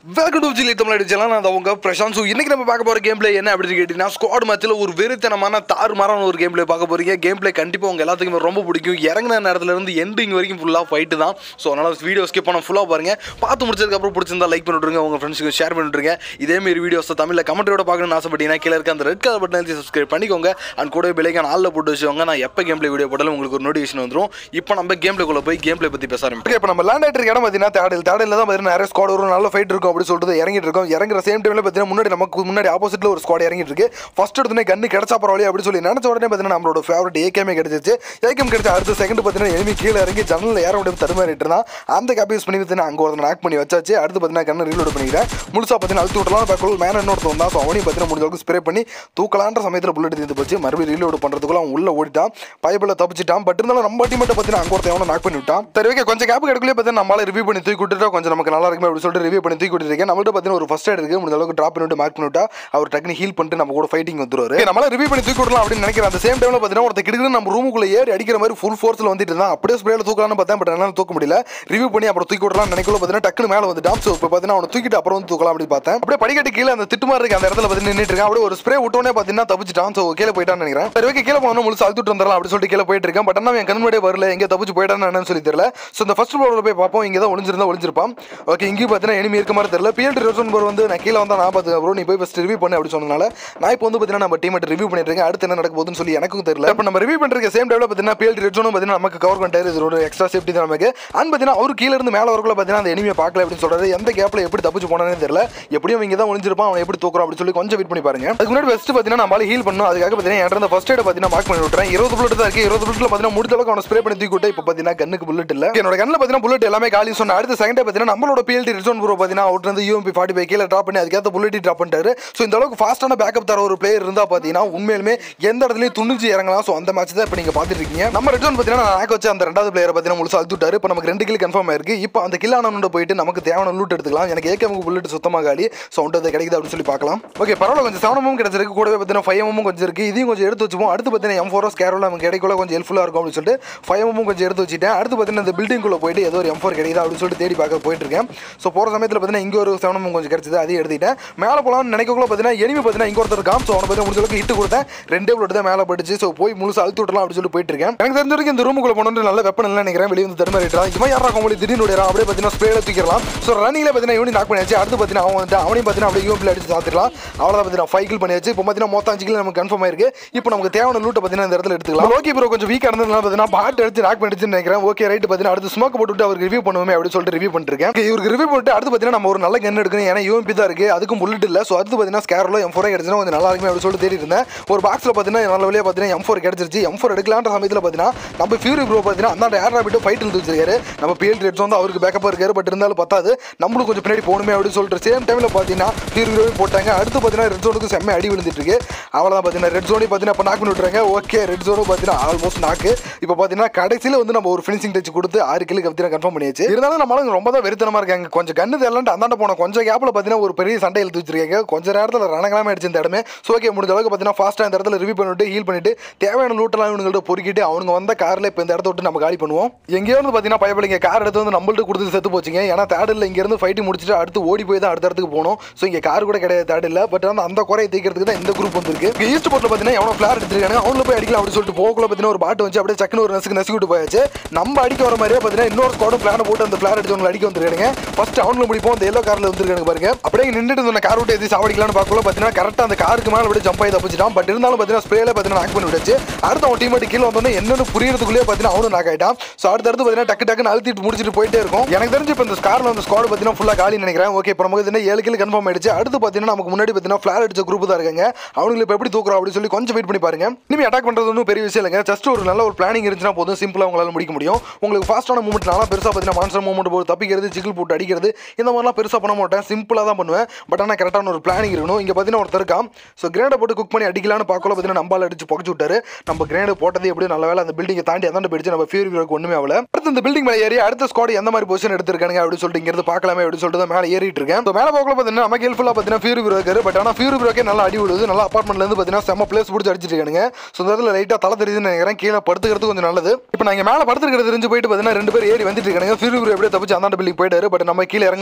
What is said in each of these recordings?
welcome to ஜிலி தமிழ் அடிச்சலாம் நான் உங்க பிரசாந்த் ஸோ இன்னைக்கு நம்ம பார்க்க போற கேம் பிளே என்ன அப்படின்னு கேட்டீங்கன்னா ஸ்குவாட் மேட்ச்சில் ஒரு வெறித்தனமான தாறுமாறான ஒரு கேம் பிளே பார்க்க போறீங்க கேம் பிளே கண்டிப்பாக உங்க எல்லாத்துக்குமே ரொம்ப பிடிக்கும் இறங்கின நேரத்துல இருந்து எண்டிங் வரைக்கும் ஃபுல்லாக ஃபைட்டு தான் ஸோ அதனால வீடியோ ஸ்கிப் பண்ண ஃபுல்லாக பாருங்க பார்த்து முடிச்சதுக்கப்புறம் பிடிச்சிருந்தா லைக் பண்ணிவிட்ருங்க உங்க ஃப்ரெண்ட்ஸுக்கு ஷேர் பண்ணிவிட்ருங்க இதேமாரி வீடியோஸ் தமிழில் கமெண்ட்டோட பார்க்கணும்னு ஆசைப்பட்டீங்கன்னா கீழே இருக்க அந்த ரெட் கலர் பட்டன் எழுதி சப்ஸ்கிரைப் பண்ணிக்கோங்க அண்ட் கூட பிள்ளைக்கான ஆளில் போட்டு வச்சுக்கோங்க நான் எப்போ கேம் பிளே வீடியோ போட்டாலும் உங்களுக்கு ஒரு நோட்டிஃபிகேஷன் வந்துடும் இப்போ நம்ம கேம் பிளேக்குள்ள போய் கேம் பிளே பற்றி பேச ஆரம்பிக்கும் இப்போ நம்ம லேண்ட் ஆகிட்டு இருக்க இடம் பார்த்தீங்கன்னா தேடல் தேடலில் தான் பார்த்தீங்கன்னா நிறைய ஸ்குவாட் வரும் நல்ல ஃபைட் இருக்கும் அப்படின்னு சொல்லிட்டு இறங்கிட்டு இருக்கோம் இறங்குற சேம் டைமில் பார்த்தீங்கன்னா முன்னாடி நமக்கு முன்னாடி ஆப்போசிட்டில் ஒரு ஸ்குவாட் இறங்கிட்டு இருக்கு ஃபர்ஸ்ட் எடுத்துனே கண்ணு கிடைச்சா பரவாயில்ல அப்படின்னு சொல்லி நினச்ச உடனே பார்த்தீங்கன்னா நம்மளோட ஃபேவரட் ஏகேமே கிடைச்சிச்சு ஏகேம் கிடைச்ச அடுத்த செகண்ட் பார்த்தீங்கன்னா எனிமி கீழே இறங்கி ஜன்னலில் ஏற முடியும் தடுமாறிட்டு இருந்தான் அந்த கேப் யூஸ் பண்ணி பார்த்தீங்கன்னா அங்கே ஒருத்தன் ஆக் பண்ணி வச்சாச்சு அடுத்து பார்த்தீங்கன்னா கண்ணு ரீலோட் பண்ணிக்கிறேன் முழுசா பார்த்தீங்கன்னா அழுத்தி விட்டலாம் பேக்குள்ள மேன் இன்னொருத்தன் வந்தான் ஸோ அவனையும் பார்த்தீங்கன்னா முடிஞ்ச அளவுக்கு ஸ்ப்ரே பண்ணி தூக்கலான்ற சமயத்தில் புல்லட் தீர்ந்து போச்சு மறுபடியும் ரீலோட் பண்ணுறதுக்குள்ள அவன் உள்ள ஓடிட்டான் பைப்பில் தப்பிச்சிட்டான் பட் இருந்தாலும் நம்ம டீமெட்டை பார்த்தீங்கன்னா அங்கே ஒருத்தன் எவனோ நாக் பண்ணி விட்டான் சரி ஓகே கொஞ்சம் கேப் கிடைக்கல பார்த்தீங்கன்னா நம்மளால ரிவ்யூ பண்ணி தூக்கி விட்டுட்டா கொஞ்சம் நமக்கு நல்லா இருக்குமே அப்படின்னு சொல்லிட்டு ரிவ்யூ பண்ணி தூக்கி விட்டுருக்கேன் நம்மள்ட்ட பார்த்தீங்கன்னா ஒரு ஃபர்ஸ்ட் எய்ட் இருக்கு முடிஞ்ச அளவுக்கு ட்ராப் பண்ணிவிட்டு மார்க் பண்ணிவிட்டா அவர் டக்குனு ஹீல் பண்ணிட்டு நம்ம கூட ஃபைட்டிங் வந்துருவாரு நம்மளால ரிவ்யூ பண்ணி தூக்கி விடலாம் அப்படின்னு நினைக்கிறேன் அந்த சேம் டைம்ல பார்த்தீங்கன்னா ஒருத்தர் கிடுக்கு நம்ம ரூமுக்குள்ள ஏறி அடிக்கிற மாதிரி ஃபுல் ஃபோர்ஸில் வந்துட்டு இருந்தான் அப்படியே ஸ்ப்ரேல தூக்கலாம்னு பார்த்தேன் பட் என்னால் தூக்க முடியல ரிவ்யூ பண்ணி அப்புறம் தூக்கி விடலாம் நினைக்கல பார்த்தீங்கன்னா டக்குனு மேலே வந்துட்டான் ஸோ இப்போ பார்த்தீங்கன்னா அவனை தூக்கிட்டு அப்புறம் வந்து தூக்கலாம் அப்படின்னு பார்த்தேன் அப்படியே படிக்கட்டு கீழே அந்த திட்டு மாதிரி இருக்கு அந்த இடத்துல பார்த்தீங்கன்னா நின்றுட்டு இருக்கான் அப்படியே ஒரு ஸ்ப்ரே விட்டோன்னே பார்த்தீங்கன்னா தப்பிச்சிட்டான் ஸோ கீழே போயிட்டான்னு நினைக்கிறேன் சரி ஓகே கீழே போகணும் முழு அழுத்துட்டு வந்துடலாம் அப்படி சொல்லிட்டு கீழே போயிட்டு இருக்கேன் பட் ஆனால் என் கண் முன்னாடியே வரல எங்கே தப்பிச்சு போயிட்டான்னு என்னன்னு சொல்லி தெரியல ஸோ இந்த ஃபர்ஸ்ட் ஃப்ளோரில் போய் பார்ப்போம் இங்கே தான் ஒளிஞ்சிருந்தா ஒளிஞ்சிருப்பான் ஓகே இங்கேயும் பார்த்தீங்கன்னா எனிமி இருக்க மாதிரி தெரியல பிஎல் ரிசோன் போர் வந்து நான் கீழே வந்தா நான் பார்த்துக்க ப்ரோ நீ போய் ஃபஸ்ட் ரிவ்யூ பண்ணு அப்படி சொன்னனால நான் இப்போ வந்து பார்த்தீங்கன்னா நம்ம டீம் ரிவ்யூ பண்ணிட்டு இருக்கேன் அடுத்து என்ன நடக்க போகுதுன்னு சொல்லி எனக்கும் தெரியல இப்போ நம்ம ரிவ்யூ பண்ணுற சேம் டைமில் பார்த்தீங்கன்னா பிஎல் ரெட்ஸோனும் பார்த்தீங்கன்னா நமக்கு கவர் பண்ணிட்டாரு இது ஒரு எக்ஸ்ட்ரா சேஃப்டி தான் நமக்கு அண்ட் பார்த்தீங்கன்னா அவர் கீழே இருந்து மேலே வரக்குள்ள பார்த்தீங்கன்னா அந்த எனிமியை பார்க்கல அப்படின்னு சொல்றாரு எந்த கேப்பில் எப்படி தப்பிச்சு போனானே தெரியல எப்படியும் இங்கே தான் ஒளிஞ்சிருப்பான் அவன் எப்படி தூக்குறோம் அப்படின்னு சொல்லி கொஞ்சம் வெயிட் பண்ணி பாருங்க அதுக்கு முன்னாடி ஃபஸ்ட்டு பார்த்தீங்கன்னா நம்மளால ஹீல் பண்ணும் அதுக்காக பார்த்தீங்கன்னா என்கிட்ட ஃபர்ஸ்ட் எய்ட பார்த்தீங்கன்னா மார்க் பண்ணி விட்டுறேன் இருபது புல்லட் தான் இருக்கு இருபது புல்லட்ல பார்த்தீங்கன்னா முடிஞ்ச அளவுக்கு அவனை ஸ்ப்ரே பண்ணி தூக்கி விட்டு இப்போ பார்த்தீங்கன்னா கண்ணுக்கு புல்லட் இல்லை என்னோட கண்ணில் பார்த்தீங்கன்னா புல்லட் எல்லாமே காலி சொன்ன அடுத்த செகண்டே பார்த்தீங்கன்னா நம்மளோட பிஎல்டி ரிசோன் ப்ரோ பார்த்தீங்கன்னா அவுட் இருந்து யூஎம்பி ஃபார்ட்டி ஃபைவ் கீழே ட்ராப் பண்ணி அதுக்கேற்ற புல்லட்டி ட்ராப் பண்ணிட்டாரு ஸோ இந்த அளவுக்கு ஃபாஸ்ட்டான பேக்கப் தர ஒரு பிளேயர் இருந்தால் பார்த்தீங்கன்னா உண்மையிலுமே எந்த இடத்துலையும் துணிஞ்சு இறங்கலாம் ஸோ அந்த மேட்ச் தான் இப்போ நீங்கள் பார்த்துட்டு இருக்கீங்க நம்ம ரெட் பார்த்தீங்கன்னா நான் வச்சு அந்த ரெண்டாவது பிளேயரை பார்த்தீங்கன்னா முழுசா அழுத்துட்டாரு இப்போ நமக்கு ரெண்டு கில் கன்ஃபார்ம் ஆயிருக்கு இப்போ அந்த கில் ஆனவனோட போயிட்டு நமக்கு தேவையான லூட் எடுத்துக்கலாம் எனக்கு ஏகேமுக்கு புல்லட் சுத்தமாக காலி ஸோ அது கிடைக்குது அப்படின்னு சொல்லி பார்க்கலாம் ஓகே பரவாயில்ல கொஞ்சம் செவனமும் கிடைச்சிருக்கு கூடவே பார்த்தீங்கன்னா ஃபைவ் எம்மும் கொஞ்சம் இருக்கு இதையும் கொஞ்சம் எடுத்து வச்சுப்போம் அடுத்து பார்த்தீங்கன்னா எம் ஃபோர் கேரோல நமக்கு கிடைக்கல கொஞ்சம் ஹெல்ப்ஃபுல்லாக இருக்கும் அப்படின்னு சொல்லிட்டு ஃபைவ் எம்மும் கொஞ்சம் எடுத்து வச்சுட்டேன் அடுத்து பார்த்தீங்கன்னா இந்த பில்டிங்குள்ள போயிட்டு ஏதோ ஒரு எம் ஃபோர் கிடைக்குதா அப்படின்னு சொல்லிட்டு தேடி பார்க்க போயிட்டு இருக்கேன் ஸோ போகிற சமயத்தில் பார்த்தீங்கன்னா இங்கே ஒரு செவனமும் கொஞ்சம் கிடைச்சது அதையும் எடுத்துட்டேன் மேலே போகலாம்னு நினைக்கக்குள்ள பார்த்தீங்கன்னா எனிமி பார்த்தீங்கன்னா இங்கே ஒருத்தர் இருக்கான் ஸோ அவனை பார்த்தீங்கன்னா முடிஞ்ச அளவுக்கு ஹிட் கொடுத்தேன் ரெண்டே புல்லட் தான் மேலே போயிடுச்சு ஸோ போய் முழுசு அழுத்து விடலாம் அப்படின்னு சொல்லி போயிட்டு இருக்கேன் எனக்கு தெரிஞ்ச வரைக்கும் இந்த ரூமுக்குள்ள போனோம் நல்ல வெப்பன் இல்லை நினைக்கிறேன் வெளியே வந்து தடுமாறிட்டான் இவன் யாரா கோமலி திடீர்னு ஓடிறான் அப்படியே பார்த்தீங்கன்னா ஸ்ப்ரேல தூக்கிடலாம் ஸோ ரன்னிங்ல பார்த்தீங்கன்னா இவனி நாக் பண்ணியாச்சு அடுத்து பார்த்தீங்கன்னா அவன் வந்து அவனையும் பார்த்தீங்கன்னா அப்படியே யூஎம்பில் அடிச்சு சாத்திடலாம் அவ்வளோதான் பார்த்தீங்கன்னா ஃபைவ் கில் பண்ணியாச்சு இப்போ பார்த்தீங்கன்னா மொத்தம் அஞ்சு கில் நமக்கு கன்ஃபார்ம் ஆயிருக்கு இப்போ நமக்கு தேவையான லூட்டை பார்த்தீங்கன்னா இந்த இடத்துல எடுத்துக்கலாம் ஓகே ப்ரோ கொஞ்சம் வீக்காக இருந்ததுனால பார்த்தீங்கன்னா பாட்டு அடிச்சு நாக் பண்ணிடுச்சுன்னு நினைக்கிறேன் ஓகே ரைட் பார்த்தீங்கன்னா அடுத்து ஸ்மோக் போட்டுட்டு அவருக்கு ரிவ்யூ பண்ணுவோமே அப்படின்னு சொல்லிட்டு ரிவ்யூ பண்ணிருக்கேன் Okay, இவருக்கு ரிவ்யூ பண்ணிட்டு அடுத்து பார்த்தீங்கன்னா நம்ம ஒரு நல்ல கன் எடுக்கணும் ஏன்னா யூஎம்பி தான் இருக்கு அதுக்கும் புல்லட் இல்லை ஸோ அடுத்து பார்த்தீங்கன்னா ஸ்கேரில் எம் ஃபோரே கிடைச்சுன்னா கொஞ்சம் நல்லா இருக்குமே அப்படின்னு சொல்லிட்டு தேடி இருந்தேன் ஒரு பாக்ஸில் பார்த்தீங்கன்னா நல்ல வழியாக பார்த்தீங்கன்னா எம் ஃபோர் கிடைச்சிருச்சு எம் ஃபோர் எடுக்கலான்ற சமயத்தில் பார்த்தீங்கன்னா நம்ம ஃபியூரி ப்ரோ பார்த்தீங்கன்னா அந்த ஏர் ராபிட்டோ ஃபைட் இருந்து வச்சிருக்காரு நம்ம பிஎல் ரெட்ஸ் வந்து அவருக்கு பேக்கப் இருக்காரு பட் இருந்தாலும் பத்தாது நம்மளும் கொஞ்சம் பின்னாடி போகணுமே அப்படின்னு சொல்லிட்டு சேம் டைமில் பார்த்தீங்கன்னா ஃபியூரி ப்ரோவே போட்டாங்க அடுத்து பார்த்தீங்கன்னா ரெட் ஜோனுக்கு செம்ம அடி விழுந்துட்டு இருக்கு அவ்வளோதான் பார்த்தீங்கன்னா ரெட் ஜோனி பார்த்தீங்கன்னா இப்போ நாக் பண்ணி விட்டுறாங்க ஓகே ரெட் ஜோனும் பார்த்தீங்கன்னா ஆல்மோஸ்ட் நாக்கு இப்போ பார்த்தீங்கன்னா கடைசியில் வந்து நம்ம ஒரு ஃபினிஷிங் டச் கொடுத்து ஆறு கிலுக்கு பார்த்தீங்கன்னா கன்ஃபார்ம் பண்ணியாச்சு இருந்தாலும் நம்மளால ரொம்ப தான் வெறித்தனமாக இருக்காங்க கொஞ்சம் கண்ணு தெரியலன்ட்டு அந்தாண்ட போன கொஞ்சம் கேப்பில் பார்த்தீங்கன்னா ஒரு பெரிய சண்டை இழுத்து வச்சிருக்காங்க கொஞ்சம் நேரத்தில் ரணங்கலாமே அடிச்சு இந்த இடமே ஸோ ஓகே முடிஞ்ச அளவுக்கு பார்த்தீங்கன்னா ஃபாஸ்ட்டாக இந்த இடத்துல ரிவ்யூ பண்ணிட்டு ஹீல் பண்ணிட்டு தேவையான லூட்டெல்லாம் இவங்கள்ட்ட பொறுக்கிட்டு அவங்க வந்த காரில் இப்போ இந்த இடத்த விட்டு நம்ம காலி பண்ணுவோம் எங்கேயோ வந்து பார்த்தீங்கன்னா பயப்படிங்க கார் எடுத்து வந்து நம்மள்ட்ட கொடுத்து செத்து போச்சுங்க ஏன்னா தேர்டில் இங்கேருந்து ஃபைட்டு முடிச்சுட்டு அடுத்து ஓடி போய் தான் அடுத்த இடத்துக்கு போகணும் ஸோ இங்கே கார் கூட கிடையாது தேர்ட் இல்லை பட் வந்து அந்த குறையை தீக்கிறதுக்கு தான் இந்த குரூப் வந்திருக்கு இங்கே ஈஸ்ட் போர்ட்டில் பார்த்தீங்கன்னா எவ்வளோ ஃபிளார் எடுத்துருக்காங்க அவங்கள போய் அடிக்கலாம் அப்படின்னு சொல்லிட்டு போகக்குள்ள பார்த்தீங்கன்னா ஒரு பாட்டு வச்சு அப்படியே சக்குன்னு ஒரு நசுக்கு நசுக்கிட்டு போயாச்சு நம்ம அடிக்க வர மாதிரியே பார்த்தீங்கன்னா இன்னொரு ஸ்குவாடும் பிளான போட்டு அந்த ஃபிளார் அடிச்சவங்களை அடிக்க வந்துருக்காங்க ஃபர்ஸ்ட் அவங்களும் முடிப்போம் அந்த எல்லோ காரில் வந்துருக்காங்க பாருங்க அப்படியே நின்றுட்டு இருந்த கார் விட்டு எது சாவடிக்கலாம்னு பார்க்கல பார்த்தீங்கன்னா கரெக்டாக அந்த காருக்கு மேலே அப்படியே ஜம்ப் ஆகி தப்பிச்சிட்டான் பட் இருந்தாலும் பார்த்தீங்கன்னா ஸ்ப்ரேல பார்த்தீங்கன்னா நாக் பண்ணி விட்டுச்சு அடுத்து அவன் டீமேட் கீழே வந்தோடனே என்னன்னு புரியறதுக்குள்ளே பார்த்தீங்கன்னா அவனும் நாக் ஆயிட்டான் ஸோ அடுத்து அடுத்து பார்த்தீங்கன்னா டக்கு டக்குன்னு அழுத்திட்டு முடிச்சிட்டு போயிட்டே இருக்கும் எனக்கு தெரிஞ்சு இப்போ இந்த ஸ்காரில் வந்து ஸ்குவாட் பார்த்தீங்கன்னா ஃபுல்லாக காலி நினைக்கிறேன் ஓகே இப்போ நமக்கு என்ன ஏழு கிலோ கன்ஃபார்ம் ஆயிடுச்சு அடுத்து பார்த்தீங்கன்னா நமக்கு முன்னாடி பார்த்தீங்கன்னா ஃபிளார் அடிச்ச குரூப் தான் இருக்காங்க அவங்களுக்கு இப்போ எப்படி தூக்குறோம் அப்படின்னு சொல்லி கொஞ்சம் வெயிட் பண்ணி பாருங்க இனிமே அட்டாக் பண்ணுறது ஒன்றும் பெரிய விஷயம் இல்லைங்க ஜஸ்ட் ஒரு நல்ல ஒரு பிளானிங் இருந்துச்சுன்னா போதும் சிம்பிளாக உங்களால் முடிக்க முடியும் உங்களுக்கு ஃபாஸ்ட்டான மூமெண்ட் நல்லா பெருசாக பார்த்தீங்கன்னா மான்சர் மூமெண்ட் போட்டு தப்பிக்கிறது ஜிகில் போட்டு அடிக்கிறது இந்த மாதிரிலாம் பெருசாக பண்ண மாட்டேன் சிம்பிளாக தான் பண்ணுவேன் பட் ஆனால் கரெக்டான ஒரு பிளானிங் இருக்கணும் இங்கே பார்த்தீங்கன்னா ஒருத்தர் இருக்கான் ஸோ கிரேண்டை போட்டு குக் பண்ணி அடிக்கலாம்னு பார்க்கல பார்த்தீங்கன்னா நம்பால் அடிச்சு புகச்சு விட்டாரு நம்ம கிரேண்டு போட்டது எப்படி நல்ல வேலை அந்த பில்டிங்கை தாண்டி அதாண்ட போயிடுச்சு நம்ம ஃபியூரி வீரருக்கு ஒன்றுமே ஆகல அடுத்து இந்த பில்டிங் மேலே ஏறி அடுத்த ஸ்குவாட் எந்த மாதிரி பொசிஷன் எடுத்திருக்காங்க அப்படின்னு சொல்லிட்டு இங்கிருந்து பார்க்கலாமே அப்படின்னு சொல்லிட்டு தான் மேலே ஏறிட்டு இருக்கேன் ஸோ மேலே பார்க்கல பார்த்தீங்கன்னா நமக்கு ஹெல்ப்ஃபுல்லாக பார்த்தீங்கன்னா ஃபியூரி வீரர் இருக்காரு பட் ஆனால் ஃபியூரி வீரருக்கே நல்லா அடி விடுது நல்லா அப்பார்ட்மெண்ட்லேருந்து பார்த்தீங்கன்னா செம்ம பிளேஸ் பிடிச்சி அடிச்சிட்டு இருக்கானுங்க ஸோ இந்த இடத்துல லைட்டாக தலை தெரியுதுன்னு நினைக்கிறேன் கீழே படுத்துக்கிறது கொஞ்சம் நல்லது இப்போ நாங்கள் மேலே படுத்துக்கிறது தெரிஞ்சு போயிட்டு பார்த்தீங்கன்னா ரெண்டு பேர் ஏறி வந்துட்டு இருக்காங்க ஃபியூரி வீரர் எப்படியே தப்பிச்சு அந்தாண்ட பில்டிங் போயிட்டாரு பட் நம்ம கீழே இறங்கணும்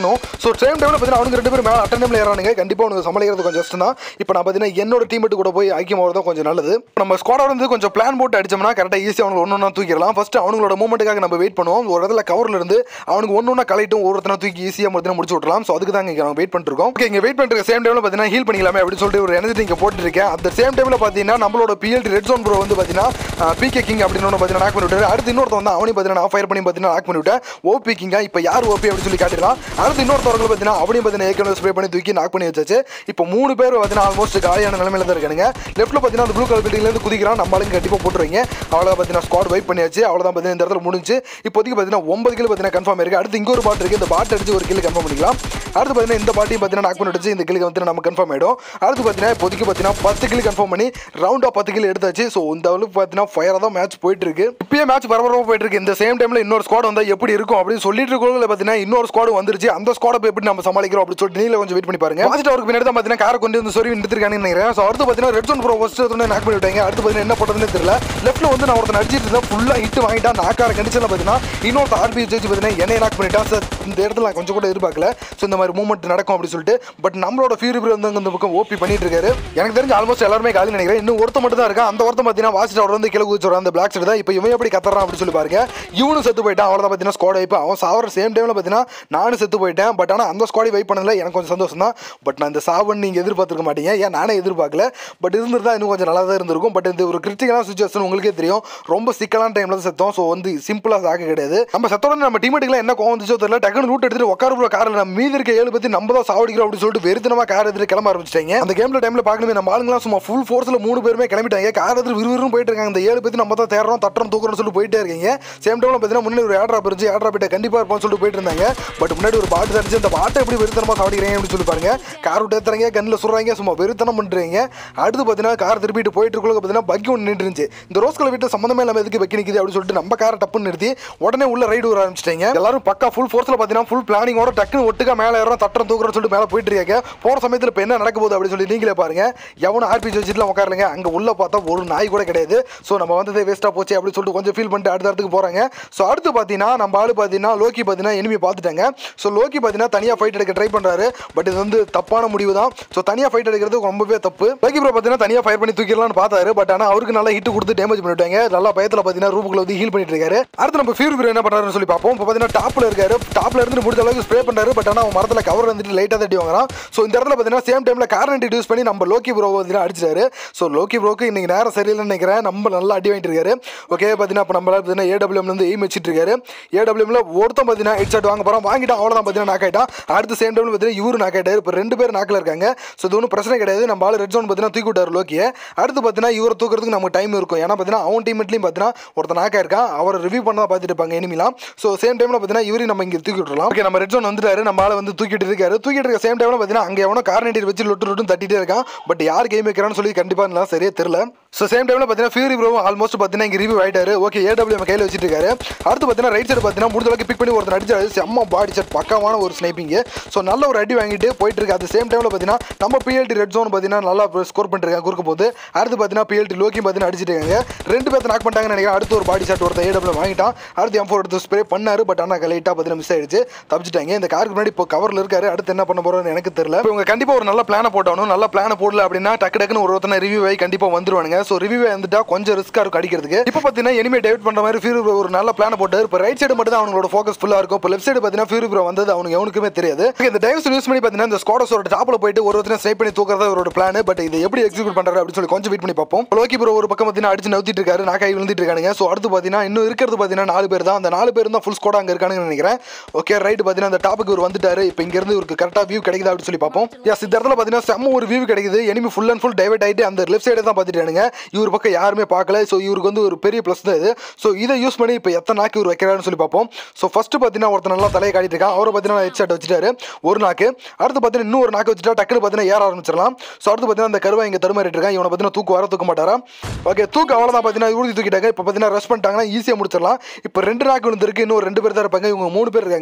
ஸோ சேம் டைமில் பார்த்தீங்கன்னா அவங்க ரெண்டு பேரும் மேலே அட்டன் டைமில் ஏறானுங்க கண்டிப்பாக உனக்கு சமாளிக்கிறது கொஞ்சம் கஷ்டம் தான் இப்போ நான் பார்த்தீங்கன்னா என்னோட டீம்மேட் கூட போய் ஐக்கியம் தான் கொஞ்சம் நல்லது நம்ம ஸ்குவாடோட வந்து கொஞ்சம் பிளான் போட்டு அடிச்சோம்னா கரெக்டாக ஈஸியாக அவனுக்கு ஒன்று ஒன்றா தூக்கிடலாம் ஃபஸ்ட்டு அவங்களோட மூமெண்ட்டுக்காக நம்ம வெயிட் பண்ணுவோம் ஒரு இடத்துல கவரில் இருந்து அவனுக்கு ஒன்று ஒன்றா கலைட்டும் ஒருத்தனை தூக்கி ஈஸியாக முடிச்சு முடிச்சு விட்றலாம் ஸோ அதுக்கு தான் இங்கே நாங்கள் வெயிட் பண்ணிருக்கோம் ஓகே இங்கே வெயிட் பண்ணுற சேம் டைமில் பார்த்தீங்கன்னா ஹீல் பண்ணிக்கலாமே அப்படின்னு சொல்லிட்டு ஒரு எனர்ஜி இங்கே போட்டுருக்கேன் அந்த சேம் டைமில் பார்த்தீங்கன்னா நம்மளோட பிஎல்டி ரெட் ஜோன் ப்ரோ வந்து பார்த்தீங்கன்னா பிகே கிங் அப்படின்னு ஒன்று பார்த்தீங்கன்னா நாக் பண்ணி விட்டாரு அடுத்து இன்னொருத்த வந்து அவனையும் பார்த்தீங்கன்னா ஃபயர் பண்ணி பார்த்தீங்கன்னா நாக் பண்ணி விட்டேன் ஓபி கிங்கா இப்போ யார் ஓபி அப்படின்னு சொல்லி காட்டிடலாம் அடுத்து இன்னொருத்தவர்கள் பார்த்தீங்கன்னா அவனையும் பார்த்தீங்கன்னா ஏற்கனவே ஸ்ப்ரே பண்ணி தூக்கி நாக் பண்ணி வச்சாச்சு இப்போ மூணு பேர் பார்த்தீங்கன்னா ஆல்மோஸ்ட் காலியான நிலைமையில தான் இருக்கானுங்க லெஃப்ட்டில் பார்த்தீங்கன்னா அந்த ப்ளூ கலர் பில்டிங்லேருந்து குதிக்கிறான் நம்மளுக்கு கண்டிப்பாக போட்டுருவீங்க அவ்வளோதான் பார்த்தீங்கன்னா ஸ்குவாட் வைப் பண்ணியாச்சு அவ்வளோதான் பார்த்தீங்கன்னா இந்த இடத்துல முடிஞ்சு இப்போதைக்கு பார்த்தீங்கன்னா ஒன்பது கிலோ பார்த்தீங்கன்னா கன்ஃபார்ம் இருக்கு அடுத்து இங்க ஒரு பாட் இருக்கு இந்த பாட் அடிச்சு ஒரு கிலோ கன்ஃபார்ம் பண்ணிக்கலாம் அடுத்து பார்த்தீங்கன்னா இந்த பாட்டியும் பார்த்தீங்கன்னா நாக் பண்ணி வச்சு இந்த கிலோ வந்து நம்ம கன்ஃபார்ம் ஆயிடும் அடுத்து பார்த்தீங்கன்னா இப்போதைக்கு பார்த்தீங்கன்னா பத்து கிலோ கன்ஃபார்ம் பண்ணி ரவுண்டாக பத்து கிலோ எடுத்தாச்சு ஸோ இந்த அளவுக்கு பார்த்தீங்கன்னா ஃபயராக தான் மேட்ச் போயிட்டு இருக்கு இப்பயே மேட்ச் பரபரப்பாக போயிட்டு இருக்கு இந்த சேம் டைமில் இன்னொரு ஸ்குவாட் வந்தால் எப்படி இருக்கும் அப்படின்னு சொல்லிட்டு இருக்கவங்கள பார்த்தீங்கன்னா இன்னொரு ஸ்குவாட் வந்துருச்சு அந்த ஸ்குவாடை போய் எப்படி நம்ம சமாளிக்கிறோம் அப்படின்னு சொல்லிட்டு நீங்களே கொஞ்சம் வெயிட் பண்ணி பாருங்க பாசிட்டிவ் அவருக்கு பின்னாடி தான் பார்த்தீங்கன்னா காரை கொண்டு வந்து சொருவி நிறுத்திருக்காங்கன்னு நினைக்கிறேன் ஸோ அடுத்து பார்த்தீங்கன்னா ரெட் ஜோன் ப்ரோ ஃபர்ஸ்ட் வந்து நாக் பண்ணி விட்டாங்க அடுத்து பார்த்தீங்கன்னா என்ன பண்ணுறதுன்னு தெரியல லெஃப்ட்ல வந்து நான் ஒருத்தன் அடிச்சிட்டு இருந்தேன் ஃபுல்லாக ஹிட் வாங்கிட்டா நாக்கார கண்டிஷனில் பார்த்தீங்கன்னா இன்னொருத்த ஆர்பி வச்சு பார்த்தீங்கன்னா என்னைய நாக் பண்ணிட்டா சார் இந்த இடத்துல நான் கொஞ்சம் கூட எதிர்பார்க்கல ஸோ இந்த மாதிரி மூவ்மெண்ட் நடக்கும் அப்படின்னு சொல்லிட்டு பட் நம்மளோட ஃபியூரி வந்து இந்த பக்கம் ஓபி பண்ணிட்டு இருக்காரு எனக்கு தெரிஞ்சு ஆல்மோஸ்ட் எல்லாருமே காலி நினைக்கிறேன் இன்னும் ஒருத்த மட்டும் தான் இருக்கா அந்த ஒருத்தன் பார்த்தீங்கன்னா வாசிட்டு அவர் வந்து கிழக்கு வச்சு அந்த பிளாக் சைடு தான் இப்போ இவன் எப்படி கத்துறான் அப்படின்னு சொல்லி பாருங்க இவனும் செத்து போயிட்டான் அவ்வளோதான் பார்த்தீங்கன்னா ஸ்குவாட் வைப்பு அவன் சாவர சேம் டைமில் பார்த்தீங்கன்னா நானும் செத்து போயிட்டேன் பட் ஆனால் அந்த ஸ்குவாடி வைப் பண்ணல எனக்கு கொஞ்சம் சந்தோஷம் தான் பட் நான் இந்த சாவன் நீங்கள் எதிர்பார்த்துருக்க மாட்டீங்க ஏன் நானே எதிர்பார்க்கல பட் இருந்திருந்தா இன்னும் கொஞ்சம் நல்லா தான் இருந்திருக்கும் பட் இந்த ஒரு கிரிட்டிக்கலான சுச்சுவேஷன் உங்களுக்கே தெரியும் ரொம்ப சிக்கலான டைமில் தான் செத்தோம் ஸோ வந்து சிம்பிளாக சாக்க கிடையாது நம்ம செத்தோட நம்ம டீமேட்டுக்குலாம் என்ன கோவம் வந்துச்சோ தெரியல டக்குனு ரூட் எடுத்துட்டு உட்கார காரில் நம்ம மீதி இருக்க ஏழு பற்றி நம்ம தான் சாவடிக்கிறோம் அப்படின்னு சொல்லிட்டு வெறுத்தனமாக கார் எடுத்துட்டு கிளம்ப ஆரம்பிச்சிட்டாங்க அந்த கேமில் டைமில் பார்க்கணுமே நம்ம ஆளுங்களாம் சும்மா ஃபுல் ஃபோர்ஸில் மூணு பேருமே கிளம்பிட்டாங்க கார் எடுத்துட்டு விறுவிறுன்னு போயிட்டு இருக்காங்க இந்த ஏழு பற்றி நம்ம தான் தேடுறோம் தட்டுறோம் தூக்குறோம் சொல்லிட்டு போயிட்டே இருக்கீங்க சேம் டைமில் பார்த்தீங்கன்னா முன்னாடி ஒரு ஏட்ரா இருந்துச்சு ஏட்ரா போயிட்டு கண்டிப்பாக இருப்போம்னு சொல்லிட்டு போயிட்டு இருந்தாங்க பட் முன்னாடி ஒரு பாட்டு தடிச்சு அந்த பாட்டை எப்படி வெறுத்தனமாக சாவடிக்கிறீங்க அப்படின்னு சொல்லி பாருங்க கார் விட்டு ஏற்றுறாங்க கண்ணில் சுடுறாங்க சும்மா வெறுத்தனம் பண்ணுறீங்க அடுத்து பார்த்தீங்கன்னா கார் திருப்பிட்டு போயிட்டு இருக்குள்ள பார்த்தீங்கன்னா பக்கி ஒன்று நின்று இருந்துச்சு இந்த ரோஸ் கலர் வீட்டு சம்மந்தமே இல்லாமல் எதுக்கு பக்கி நிற்குது அப்படின்னு சொல்லிட்டு நம்ம காரை டப்புன்னு நிறுத்தி உடனே உள்ள ரைடு வர ஆரம்பிச்சிட்டாங்க எல்லாரும் பக்கா ஃபுல் ஃபோர்ஸில் பார்த்தீங்கன்னா ஃபுல் பிளானிங்கோட டக்குன்னு ஒட்டுக்கா மேலே ஏறோம் தட்டுறோம் தூக்குறோம் சொல்லிட்டு மேலே போயிட்டு இருக்காங்க போகிற சமயத்தில் இப்போ என்ன நடக்க போகுது அப்படின்னு சொல்லி நீங்களே பாருங்க எவனும் ஆர்பிஜி வச்சுட்டுலாம் உட்காரலங்க அங்கே உள்ள பார்த்தா ஒரு நாய் கூட கிடையாது ஸோ நம்ம வந்ததே வேஸ்ட்டாக போச்சு அப்படின்னு சொல்லிட்டு கொஞ்சம் ஃபீல் பண்ணிட்டு அடுத்த இடத்துக்கு போகிறாங்க ஸோ அடுத்து பார்த்தீங்கன்னா நம்ம ஆளு பார்த்தீங்கன்னா லோக்கி பார்த்தீங்கன்னா எனிமி பார்த்துட்டாங்க ஸோ லோக்கி பார்த்தீங்கன்னா தனியாக ஃபைட் எடுக்க ட்ரை பண்ணுறாரு பட் இது வந்து தப்பான முடிவு தான் ஸோ தனியாக ஃபைட் எடுக்கிறது ரொம்பவே தப்பு லோக்கி ப்ரோ பார்த்தீங்கன்னா தனியாக ஃபயர் பண்ணி தூக்கிடலாம்னு பார்த்தாரு பட் ஆனால் அவருக்கு நல்லா ஹிட் கொடுத்து டேமேஜ் பண்ணிட்டாங்க நல்லா பயத்தில் பார்த்தீங்கன்னா ரூபுக்குள்ள வந்து ஹீல் பண்ணிட்டு இருக்காரு அடுத்து நம்ம ஃபியூர் ப்ரோ என்ன பண்ணுறாருன்னு சொல்லி பார்ப்போம் இப்போ பார்த்தீங்கன்னா டாப்பில் இருக்காரு டாப்பில் இருந்து முடிஞ்ச அளவுக்கு ஸ்ப்ரே பண்ணுறாரு பட் ஆனால் அவன் மரத்தில் கவர் வந்துட்டு லைட்டாக தட்டி வாங்குறான் ஸோ இந்த இடத்துல பார்த்தீங்கன்னா சேம் டைமில் கார்னட் யூஸ் பண்ணி நம்ம லோக்கி ப்ரோ பார்த்தீங்கன்னா அடிச்சிட்டாரு ஸோ லோக்கி ப்ரோக்கு இன்னைக்கு நேரம் சரியில்லைன்னு நினைக்கிறேன் நம்ம நல்லா அடி வாங்கிட்டு இருக்காரு ஓகே பார்த்தீங்கன்னா இப்போ நம்ம பார்த்தீங்கன்னா ஏடபிள்யூஎம்ல இருந்து எய்ம் வச்சிட்டு இருக்காரு ஏடபிள்யூஎம்ல ஒருத்தன் பார்த்தீங்கன்னா ஹெட் ஷாட் வாங்க போகிறான் வாங்கிட்டான் அவ்வளோதான் பார்த்தீங்கன்னா நாக் ஆயிட்டான் அடுத்து சேம் டைமில் பார்த்தீங்கன்னா இவரு நாக் ஆயிட்டாரு இப்போ ரெண்டு பேர் நாக்கில் இருக்காங்க ஸோ இது ஒன்றும் பிரச்சனை கிடையாது நம்ம ஆள் ரெட் ஜோன் பார்த்தீங்கன்னா தூக்கி விட்டார் லோக்கியை அடுத்து பார்த்தீங்கன்னா இவரை தூக்குறதுக்கு நமக்கு டைம் இருக்கும் ஏன்னா பார்த்தீங்கன்னா அவன் டீமெட்லையும் பார்த்தீங்கன்னா ஒருத்தன் நாக்கா இருக்கான் அவரை ரிவ்யூ பண்ண தான் பார்த்துட்டு இருப்பாங்க இனிமேலாம் ஸோ சேம் டைமில் பார்த்தீங்கன்னா இவரையும் நம்ம இங்கே தூக்கி விட்டுறலாம் ஓகே நம்ம ரெட் ஜோன் வந்துட்டாரு நம்ம ஆளை வந்து தூக்கிட்டு இருக்காரு தூக்கிட்டு இருக்க சேம் டைமில் பார்த்தீங்கன்னா அங்கே எவனோ கார்னேட்டில் வச்சு லொட்டு லொட்டு தட்டிட்டே இருக்கான் பட் யார் கேம் வைக்கிறான்னு சொல்லி கண்டிப்பாக நல்லா சரியா தெரியல ஸோ சேம் டைமில் பார்த்தீங்கன்னா ஃபியூரி ப்ரோ ஆல்மோஸ்ட் பார்த்தீங்கன்னா இங்கே ரிவ்யூ ஆயிட்டாரு ஓகே ஏடபிள்யூ கையில் வச்சிட்டு இருக்காரு அடுத்து பார்த்தீங்கன்னா ரைட் சைடு பார்த்தீங்கன்னா முடிஞ்ச அளவுக்கு பிக் பண்ணி ஒருத்தர் அடிச்சாரு செம்ம பாடி செட் பக்காவான ஒரு ஸ்னைப்பிங் ஸோ நல்ல ஒரு அடி வாங்கிட்டு போயிட்டு இருக்கு அது சேம் டைமில் பார்த்தீங்கன்னா நம்ம பிஎல்டி ரெட் ஜோன் பார்த்தீங்கன்னா நல்லா ஸ்கோர் பண்ணிருக்காங்க குறுக்க போது அடுத்து பார்த்தீங்கன்னா பிஎல்டி லோக்கி பார்த்தீங்கன்னா அடிச்சிட்டு இருக்காங்க ரெண்டு பேர்த்த நாக் பண்ணிட்டாங்கன்னு நினைக்கிறேன் அடுத்து ஒரு பாடி ஷாட் ஒருத்தர் ஏடபிள்யூ வாங்கிட்டான் அடுத்து எம் ஃபோர் எடுத்து ஸ்ப்ரே பண்ணாரு பட் ஆனால் லைட்டாக பார்த்தீங்கன்னா மிஸ் ஆயிடுச்சு தப்பிச்சிட்டாங்க இந்த காருக்கு முன்னாடி இப்போ கவரில் இருக்காரு அடுத்து என்ன பண்ண போறோம்னு எனக்கு தெரியல இப்போ இவங்க கண்டிப்பாக ஒரு நல்ல பிளானை போட்டாலும் நல்ல பிளானை போடல அப்படின்னா டக்கு டக்குன்னு ஒரு ஒருத்தனை ரிவ்யூ ஆகி கண்டிப்பாக வந்துருவானுங்க ஸோ ரிவ்யூ வந்துட்டா கொஞ்சம் ரிஸ்க்காக இருக்கும் அடிக்கிறதுக்கு இப்போ பார்த்தீங்கன்னா இனிமே டேவிட் பண்ணுற மாதிரி ஃபியூரி ஒரு நல்ல பிளானை போட்டாரு இப்போ ரைட் சைடு மட்டும் தான் அவங்களோட ஃபோக்கஸ் ஃபுல்லாக இருக்கும் இப்போ லெஃப்ட் சைடு பார்த்தீங்கன்னா ஃபியூரி ப்ரோ வந்தது அவனுக்கு எவனுக்குமே தெரியாது இந்த டைம்ஸ் யூஸ் பண்ணி பார்த்தீங்கன்னா இந்த ஸ்குவாடஸோட டாப்பில் போயிட்டு ஒரு ஒருத்தனை ஸ்னைப் பண்ணி தூக்குறதா அவரோட பிளான் பட் இதை எப்படி எக்ஸிக்யூட் பண்ணுறாரு அப்படின்னு சொல்லி கொஞ்சம் வெயிட் பண்ணி பார்ப்போம் லோக்கி ப்ரோ ஒரு பக்கம் பார்த்தீங்கன்னா அடிச்சு நவுத்திட்டு இருக்காரு நாக்காய் விழுந்துட்டு இருக்கானுங்க ஸோ அடுத்து பார்த்தீங்கன்னா இன்னும் இருக்கிறது பார்த்தீங்கன்னா நாலு பேர் தான் அந்த நாலு பேர் தான் ஃபுல் ஸ்குவாட் அங்கே இருக்கானுங்கன்னு நினைக்கிறேன் ஓகே ரைட் பார்த்தீங்கன்னா அந்த டாப்புக்கு இவர் வந்துட்டாரு இப்போ இங்கேருந்து இவருக்கு கரெக்டாக வியூ கிடைக்குதா அப்படின்னு சொல்லி பார்ப்போம் எஸ் இந்த இடத்துல பார்த்தீங்கன்னா செம்ம ஒரு வியூ கிடைக்குது enemy full and full diverted ஆகிட்டு அந்த லெஃப்ட் சைடை தான் பார்த்துட்டானுங்க இவர் பக்கம் யாருமே பார்க்கல ஸோ இவருக்கு வந்து ஒரு பெரிய ப்ளஸ் தான் இது ஸோ இதை யூஸ் பண்ணி இப்போ எத்தனை நாக்கு இவர் வைக்கிறாருன்னு சொல்லி பார்ப்போம் ஸோ ஃபர்ஸ்ட் பார்த்தீங்கன்னா ஒருத்தர் நல்லா தலையை காட்டிட்டு இருக்கான் அவரை பார்த்தீங்கன்னா ஹெட் ஷாட் வச்சுட்டாரு ஒரு நாக்கு அடுத்து பார்த்தீங்கன்னா இன்னும் ஒரு நாக்கு வச்சுட்டா டக்குனு பார்த்தீங்கன்னா ஏற ஆரம்பிச்சிடலாம் ஸோ அடுத்து பார்த்தீங்கன்னா அந்த கருவா இங்கே தருமாறிட்டு இருக்கான் இவனை பார்த்தீங்கன்னா தூக்கு வர தூக்க மாட்டாரா ஓகே தூக்கு அவ்வளோதான் பார்த்தீங்கன்னா ஊதி தூக்கிட்டாங்க இப்போ பார்த்தீங்கன்னா ரஷ் பண்ணிட்டாங்கன்னா ஈஸியாக முடிச்சிடலாம் இப்போ ரெண்டு நாக்கு விழுந்திருக்கு இன்னும் ரெண்டு பேர் தான் இருப்பாங்க இவங்க மூணு பேர் இருக்காங்க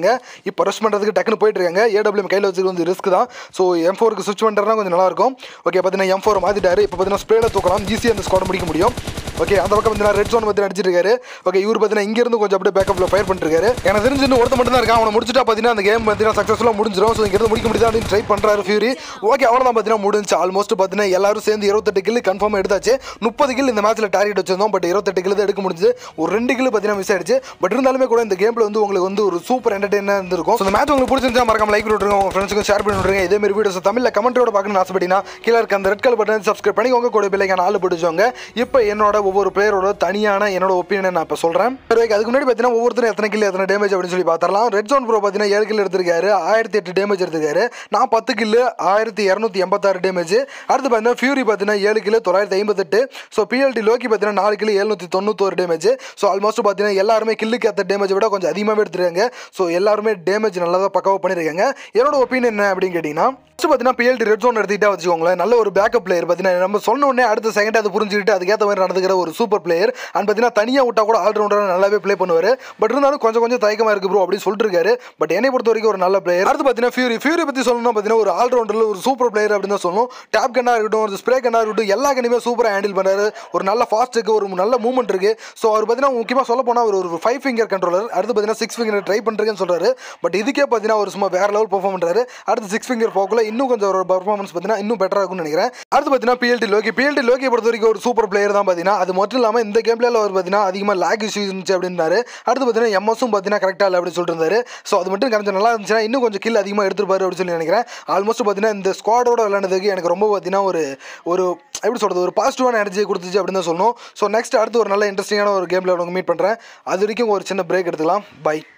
இருக்காங்க இப்போ ரஷ் பண்ணுறதுக்கு டக்குன்னு போயிட்டு இருக்காங்க ஏடபிள்யூஎம் கையில் வச்சுக்க வந்து ரிஸ்க் தான் ஸோ எம் ஃபோருக்கு சுவிச் பண்ணுறதுனா கொஞ்சம் நல்லா இருக்கும் ஓகே பார்த்தீங்கன்னா எம் ஃபோர் மாற்றிட்டாரு இப்போ பார்த்தீங்கன்னா ஸ்ப்ரேல தூக்கலாம் ஈஸியாக அந்த ஸ்குவாட் முடிக்க முடியும் ஓகே அந்த பக்கம் பார்த்தீங்கன்னா ரெட் ஜோன் பற்றி அடிச்சிட்டு இருக்காரு ஓகே இவர் பார்த்தீங்கன்னா இங்கேருந்து கொஞ்சம் அப்படியே பேக்கப்பில் ஃபயர் பண்ணிருக்காரு எனக்கு தெரிஞ்சு இன்னும் ஒருத்த மட்டும் தான் இருக்கான் அவனை முடிச்சுட்டா பார்த்தீங்கன்னா அந்த கேம் பார்த்தீங்கன்னா சக்ஸஸ்ஃபுல்லாக முடிஞ்சிடும் ஸோ இங்கிருந்து முடிக்க முடியுதா அப்படின்னு ட்ரை பண்ணுறாரு ஃபியூரி ஓகே அவ்வளோதான் பார்த்தீங்கன்னா முடிஞ்சு ஆல்மோஸ்ட் பார்த்தீங்கன்னா எல்லாரும் சேர்ந்து இருபத்தெட்டு கில் கன்ஃபார்ம் எடுத்தாச்சு முப்பது கில் இந்த மேட்ச்சில் டார்கெட் வச்சிருந்தோம் பட் இருபத்தெட்டு கில் தான் எடுக்க முடிஞ்சு ஒரு ரெண்டு கில் பார்த்தீங்கன்னா மிஸ் ஆயிடுச்சு பட் இருந்தாலுமே கூட இந்த கேமில் வந்து உங்களுக்கு வந்து ஒரு சூப்பர் என்டர்டைனாக இருந்திருக்கும் ஸோ இந்த மேட்ச் உங்களுக்கு பிடிச்சிருந்தா மறக்காம லைக் விட்டுருங்க உங்க ஃப்ரெண்ட்ஸுக்கும் ஷேர் பண்ணி விட்டுருங்க இதே மாதிரி வீடியோஸ் தமிழில் கமெண்ட்டோட பார்க்கணும்னு ஆசைப்பட்டீங்கன்னா கீழே இருக்க அந்த ரெட் கலர் பட்டன் சப்ஸ்கிரைப் பண்ணி உங்க கூட பிள்ளைங்க ஆள் பிடிச்சவங்க இப்போ என்னோட ஒவ்வொரு பிளேயரோட தனியான என்னோட ஒப்பீனியன் நான் இப்போ சொல்கிறேன் அதுக்கு முன்னாடி பார்த்தீங்கன்னா ஒவ்வொருத்தரும் எத்தனை கில் எத்தனை டேமேஜ் அப்படின்னு சொல்லி பார்த்துடலாம் ரெட் ஜோன் ப்ரோ பார்த்தீங்கன்னா ஏழு கில் எடுத்திருக்காரு ஆயிரத்தி எட்டு டேமேஜ் எடுத்திருக்காரு நான் பத்து கில்லு ஆயிரத்தி இரநூத்தி எண்பத்தாறு டேமேஜ் அடுத்து பார்த்தீங்கன்னா ஃபியூரி பார்த்தீங்கன்னா ஏழு கிலோ தொள்ளாயிரத்தி ஐம்பத்தெட்டு ஸோ பிஎல்டி லோக்கி பார்த்தீங்கன்னா நாலு கிலோ எழுநூற்றி தொண்ணூத்தோரு டேமேஜ் ஸோ ஆல்மோஸ்ட் பார்த்தீங்கன்னா எல்லாருமே கில்லுக்கு ஏற்ற டேமேஜ் விட கொஞ்சம் அதிகமாகவே எடுத்துருக்காங்க ஸோ எல்லாருமே டேமேஜ் நல்லா தான் பக்காவாக பண்ணியிருக்காங்க என்னோட ஒப்பீனியன் என்ன அப்படின்னு கேட்டிங்கன்னா ஃபஸ்ட்டு பார்த்தீங்கன்னா பிஎல்டி ரெட் ஜோன் எடுத்துக்கிட்டா வச்சுக்கோங்களேன் நல்ல ஒரு பேக்கப் பிளேயர் பார்த்தீங்கன்னா நம்ம சொன்ன உடனே அடுத்த செகண்ட் அதை புரிஞ்சுக்கிட்டு அதுக்கேற்ற மாதிரி நடந்துக்கிற ஒரு சூப்பர் பிளேயர் அண்ட் பார்த்தீங்கன்னா தனியாக விட்டா கூட ஆல்ரவுண்டராக நல்லாவே ப்ளே பண்ணுவார் பட் இருந்தாலும் கொஞ்சம் கொஞ்சம் தயக்கமாக இருக்கு ப்ரோ அப்படின்னு சொல்லிட்டு இருக்காரு பட் என்னை பொறுத்த வரைக்கும் ஒரு நல்ல பிளேயர் அடுத்து பார்த்தீங்கன்னா ஃபியூரி ஃபியூரி பற்றி சொல்லணும்னா பார்த்தீங்கன்னா ஒரு ஆல்ரவுண்டரில் ஒரு சூப்பர் பிளேயர் அப்படின்னு தான் சொல்லணும் டேப் கண்ணாக இருக்கட்டும் ஒரு ஸ்ப்ரே கண்ணாக இருக்கட்டும் எல்லா கண்ணுமே சூப்பராக ஹேண்டில் பண்ணுறாரு ஒரு நல்ல ஃபாஸ்ட் இருக்கு ஒரு நல்ல மூவ்மெண்ட் இருக்கு ஸோ அவர் பார்த்தீங்கன்னா முக்கியமாக சொல்ல போனால் அவர் ஒரு ஃபைவ் ஃபிங்கர் கண்ட்ரோலர் அடுத்து பார்த்தீங்கன்னா சிக்ஸ் ஃபிங்கர் ட்ரை பண்ணுறேன்னு சொல்றாரு பட் இதுக்கே பார்த்தீங்கன்னா ஒரு சும்மா வேற லெவல் பெர்ஃபார்ம் பண்ணுறாரு அடுத்து சிக்ஸ் ஃபிங்கர் போக்குள்ள இன்னும் கொஞ்சம் ஒரு பர்ஃபார்மன்ஸ் பார்த்தீங்கன்னா இன்னும் பெட்டராக இருக்கும்னு நினைக்கிறேன் அடுத்து பார்த்தீங்கன்னா பிஎல்டி லோக்கி பிஎல்டி லோக்கியை பொறுத்த வரைக்கும் ஒரு சூப்பர் பிளேயர் தான் பார்த்தீங்கன்னா அது மட்டும் இல்லாமல் இந்த கேம்ல அவர் பார்த்தீங்கன்னா அதிகமாக லேக் இஷ்யூஸ் இருந்துச்சு அப்படின்னாரு அடுத்து பார்த்தீங்கன்னா எம்எஸும் பார்த்தீங்கன்னா கரெக்டாக இல்லை அப்படின்னு சொல்லிட்டு இருந்தாரு ஸோ அது மட்டும் கொஞ்சம் நல்லா இருந்துச்சுன்னா இன்னும் கொஞ்சம் கில் அதிகமாக எடுத்துருப்பாரு அப்படின்னு சொல்லி நினைக்கிறேன் ஆல்மோஸ்ட் பார்த்தீங்கன்னா இந்த ஸ்குவாடோட விளையாடுறதுக்கு எனக்கு ரொம்ப பார்த்தீங்கன்னா ஒரு ஒரு எப்படி சொல்கிறது ஒரு பாசிட்டிவான எனர்ஜி கொடுத்துச்சு அப்படின்னு தான் சொல்லணும் ஸோ நெக்ஸ்ட் அடுத்து ஒரு நல்ல இன்ட்ரெஸ்டிங்கான ஒரு கேமில் உனக்கு மீட் பண்ணுறேன் அது வரைக்கும் ஒரு சின்ன பிரேக் எடுத்துக்கலாம் பை